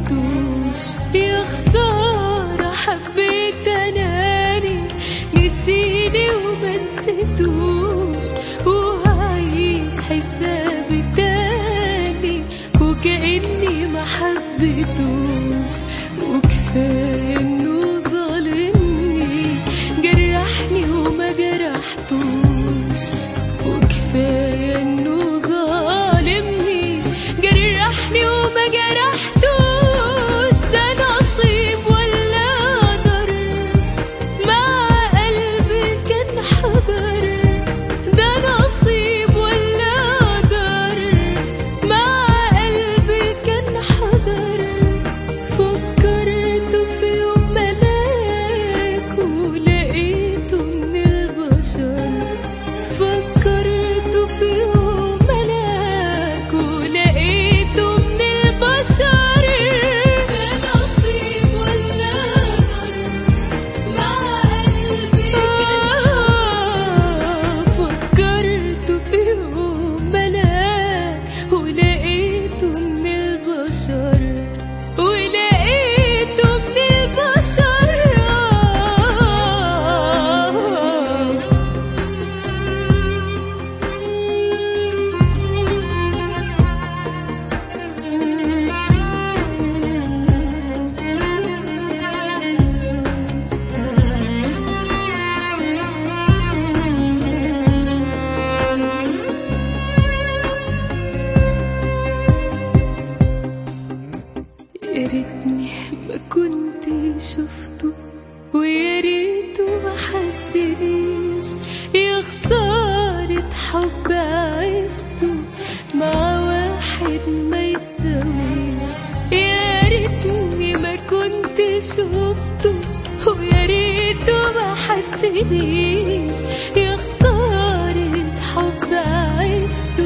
حبيتوش يا خسارة حبيت أناني نسيني وما نسيتوش وهعيد حسابي تاني وكأني ما حبيتوش وكفاية إنه ظالمني جرحني وما جرحتوش وكفاية إنه ظالمني جرحني وما جرحتوش ده نصيب ولا قدر مع قلبي كان حجر ده نصيب ولا قدر مع قلبي كان حجر فكرت في يوم ملاك ولقيته من البشر فكرت في يوم ملاك ولقيته من البشر ده نصيب ولا قدر مع قلبي كان فكرت في يوم ملاك ولقيته من البشر ولقيته من البشر يا ريتني ما كنت شفته ويا ريته ما حسنيش يا خسارة حب عشته مع واحد ما يساويش يا ريتني ما كنت شفته ويا ريته ما حسنيش يا خسارة حب عشته